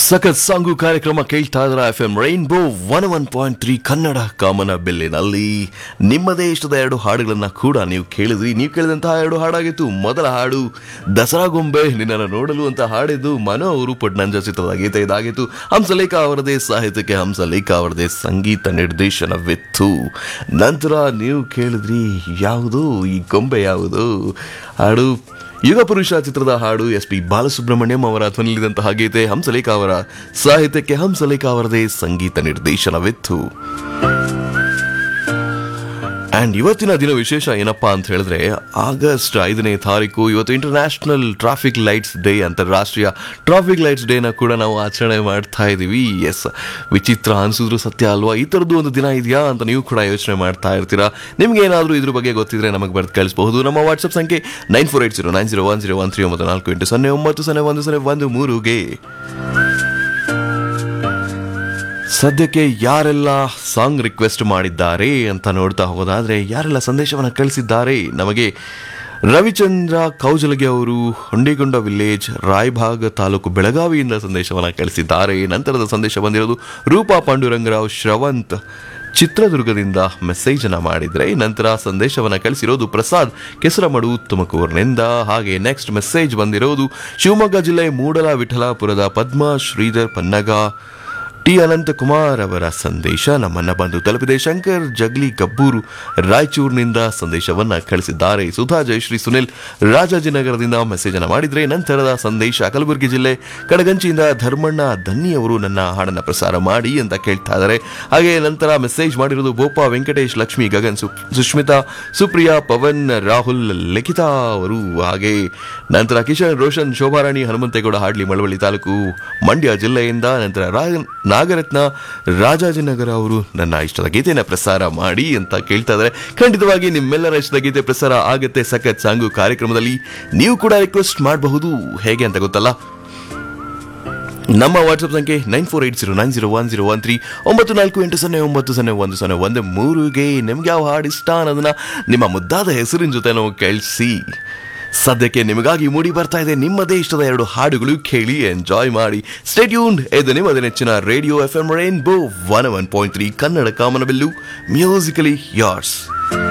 ಸಖತ್ ಸಾಂಗು ಕಾರ್ಯಕ್ರಮ ಕೇಳ್ತಾ ಇದ್ರ F M rainbow one one point three Kannada ಕಾಮನ ಬೆಲ್ಲಿನಲ್ಲಿ ನಿಮ್ಮದೇ ಇಷ್ಟದ ಎರಡು ಹಾಡುಗಳನ್ನ ಕೂಡ ನೀವು ಕೇಳಿದ್ರಿ ನೀವು ಕೇಳಿದಂತಹ ಎರಡು ಹಾಡಾಗಿತ್ತು ಮೊದಲ ಹಾಡು ದಸರಾ ಗೊಂಬೆ ನಿನ್ನನ್ನು ನೋಡಲು ಅಂತ ಹಾಡಿದ್ದು ಮನೋ ಅವರು ಪಟ್ನಂಜ ಚಿತ್ರದ ಗೀತೆ ಇದಾಗಿತ್ತು ಹಂಸಲೇಖ ಅವರದೇ ಸಾಹಿತ್ಯಕ್ಕೆ ಹಂಸಲೇಖ ಅವರದೇ ಸಂಗೀತ ನಿರ್ದೇಶನವಿತ್ತು ನಂತರ ನೀವು ಕೇಳಿದ್ರಿ ಯಾವುದು ಈ ಗೊಂಬೆ ಯಾವುದು ಹಾಡು ಯುಗ ಪುರುಷ ಚಿತ್ರದ ಹಾಡು ಎಸ್ ಪಿ ಬಾಲಸುಬ್ರಹ್ಮಣ್ಯಂ ಅವರ ಧ್ವನಿಲಿದಂತಹ ಗೀತೆ ಹಂಸಲೇಖ ಅವರ ಸಾಹಿತ್ಯಕ್ಕೆ ಹಂಸಲೇಖ ಅವರದೇ ಸಂಗೀತ ನಿರ್ದೇಶನವಿತ್ತು ಅಂಡ್ ಇವತ್ತಿನ ದಿನ ವಿಶೇಷ ಏನಪ್ಪಾ ಅಂತ ಹೇಳಿದ್ರೆ ಆಗಸ್ಟ್ ಐದನೇ ತಾರೀಕು ಇವತ್ತು ಇಂಟರ್ನ್ಯಾಷನಲ್ ಟ್ರಾಫಿಕ್ ಲೈಟ್ಸ್ ಡೇ ಅಂತಾರಾಷ್ಟ್ರೀಯ ಟ್ರಾಫಿಕ್ ಲೈಟ್ಸ್ ಡೇನ ಕೂಡ ನಾವು ಆಚರಣೆ ಮಾಡ್ತಾ ಇದ್ದೀವಿ ಎಸ್ ವಿಚಿತ್ರ ಅನ್ಸಿದ್ರು ಸತ್ಯ ಅಲ್ವಾ ಈ ಥರದ್ದು ಒಂದು ದಿನ ಇದೆಯಾ ಅಂತ ನೀವು ಕೂಡ ಯೋಚನೆ ಮಾಡ್ತಾ ಇರ್ತೀರಾ ನಿಮ್ಗೆ ಏನಾದರೂ ಇದ್ರ ಬಗ್ಗೆ ಗೊತ್ತಿದ್ರೆ ನಮಗೆ ಬರ್ದು ಕಳಿಸಬಹುದು ನಮ್ಮ ವಾಟ್ಸಪ್ ಸಂಖ್ಯೆ nine four eight zero nine zero one zero one three ಒಂಬತ್ತು ನಾಲ್ಕು ಎಂಟು ಸೊನ್ನೆ ಒಂಬತ್ತು ಸೊನ್ನೆ ಒಂದು ಸೊನ್ನೆ ಒಂದು ಮೂರುಗೆ ಸದ್ಯಕ್ಕೆ ಯಾರೆಲ್ಲ ಸಾಂಗ್ ರಿಕ್ವೆಸ್ಟ್ ಮಾಡಿದ್ದಾರೆ ಅಂತ ನೋಡ್ತಾ ಹೋಗೋದಾದ್ರೆ ಯಾರೆಲ್ಲ ಸಂದೇಶವನ್ನು ಕಳಿಸಿದ್ದಾರೆ ನಮಗೆ ರವಿಚಂದ್ರ ಕೌಜಲಗೆ ಅವರು ಹೊಂಡಿಗೊಂಡ ವಿಲೇಜ್ ರಾಯಭಾಗ ತಾಲೂಕು ಬೆಳಗಾವಿಯಿಂದ ಸಂದೇಶವನ್ನು ಕಳಿಸಿದ್ದಾರೆ ನಂತರದ ಸಂದೇಶ ಬಂದಿರೋದು ರೂಪಾ ಪಾಂಡುರಂಗರಾವ್ ಶ್ರವಂತ್ ಚಿತ್ರದುರ್ಗದಿಂದ ಮೆಸೇಜ್ ಅನ್ನ ಮಾಡಿದ್ರೆ ನಂತರ ಸಂದೇಶವನ್ನ ಕಳಿಸಿರೋದು ಪ್ರಸಾದ್ ಕೆಸರಮಡು ತುಮಕೂರಿನಿಂದ ಹಾಗೆ ನೆಕ್ಸ್ಟ್ ಮೆಸೇಜ್ ಬಂದಿರೋದು ಶಿವಮೊಗ್ಗ ಜಿಲ್ಲೆ ಮೂಡಲ ವಿಠಲಾಪುರದ ಪದ್ಮ ಶ್ರೀಧರ್ ಪನ್ನಗ ಟಿ ಅನಂತಕುಮಾರ್ ಅವರ ಸಂದೇಶ ನಮ್ಮನ್ನ ಬಂದು ತಲುಪಿದೆ ಶಂಕರ್ ಜಗ್ಲಿ ಗಬ್ಬೂರು ರಾಯಚೂರಿನಿಂದ ಸಂದೇಶವನ್ನ ಕಳಿಸಿದ್ದಾರೆ ಸುಧಾ ಜಯಶ್ರೀ ಸುನಿಲ್ ರಾಜಾಜಿನಗರದಿಂದ ಮೆಸೇಜ್ ಅನ್ನ ಮಾಡಿದ್ರೆ ನಂತರದ ಸಂದೇಶ ಕಲಬುರಗಿ ಜಿಲ್ಲೆ ಕಡಗಂಚಿಯಿಂದ ಧರ್ಮಣ್ಣ ದನ್ನಿ ಅವರು ನನ್ನ ಹಾಡನ್ನ ಪ್ರಸಾರ ಮಾಡಿ ಅಂತ ಕೇಳ್ತಾ ಇದ್ದಾರೆ ಹಾಗೆ ನಂತರ ಮೆಸೇಜ್ ಮಾಡಿರೋದು ಬೋಪ ವೆಂಕಟೇಶ್ ಲಕ್ಷ್ಮಿ ಗಗನ್ ಸು- ಸುಷ್ಮಿತಾ ಸುಪ್ರಿಯಾ ಪವನ್ ರಾಹುಲ್ ಲಿಖಿತಾ ಅವರು ಹಾಗೆ ನಂತರ ಕಿಶನ್ ರೋಷನ್ ಶೋಭಾರಾಣಿ ಹನುಮಂತೇಗೌಡ ಹಾಡ್ಲಿ ಮಳವಳ್ಳಿ ತಾಲೂಕು ಮಂಡ್ಯ ಜಿಲ್ಲೆಯಿಂದ ನಂತರ ರಾ- ನಾಗರತ್ನ ರಾಜಾಜಿನಗರ ಅವರು ನನ್ನ ಇಷ್ಟದ ಗೀತೆಯನ್ನು ಪ್ರಸಾರ ಮಾಡಿ ಅಂತ ಕೇಳ್ತಾ ಇದ್ದಾರೆ ಖಂಡಿತವಾಗಿ ನಿಮ್ಮೆಲ್ಲರ ಇಷ್ಟದ ಗೀತೆ ಪ್ರಸಾರ ಆಗತ್ತೆ ಸಖತ್ ಸಾಂಗು ಕಾರ್ಯಕ್ರಮದಲ್ಲಿ ನೀವು ಕೂಡ ರಿಕ್ವೆಸ್ಟ್ ಮಾಡಬಹುದು ಹೇಗೆ ಅಂತ ಗೊತ್ತಲ್ಲ ನಮ್ಮ ವಾಟ್ಸಪ್ ಸಂಖ್ಯೆ nine four eight zero nine zero one zero one three ಒಂಬತ್ತು ನಾಲ್ಕು ಎಂಟು ಸೊನ್ನೆ ಒಂಬತ್ತು ಸೊನ್ನೆ ಒಂದು ಸೊನ್ನೆ ಒಂದು ಮೂರುಗೆ ನಿಮ್ಗೆ ಯಾವ ಹಾಡು ಇಷ್ಟ ಅನ್ನೋದನ್ನ ನಿಮ್ಮ ಮುದ್ದಾದ ಹೆಸರಿನ ಜೊತೆ ನಾವು ಕಳಿಸಿ ಸದ್ಯಕ್ಕೆ ನಿಮಗಾಗಿ ಮೂಡಿ ಬರ್ತಾ ಇದೆ ನಿಮ್ಮದೇ ಇಷ್ಟದ ಎರಡು ಹಾಡುಗಳು ಕೇಳಿ ಎಂಜಾಯ್ ಮಾಡಿ ಸ್ಟೇಟ್ಯೂನ್ ಇದು ನಿಮ್ಮದೇ ನೆಚ್ಚಿನ radio F M rainbow one one point three Kannada ಕಾಮನಬಿಲ್ಲು ಮ್ಯೂಸಿಕಲಿ ಯಾರ್ಸ್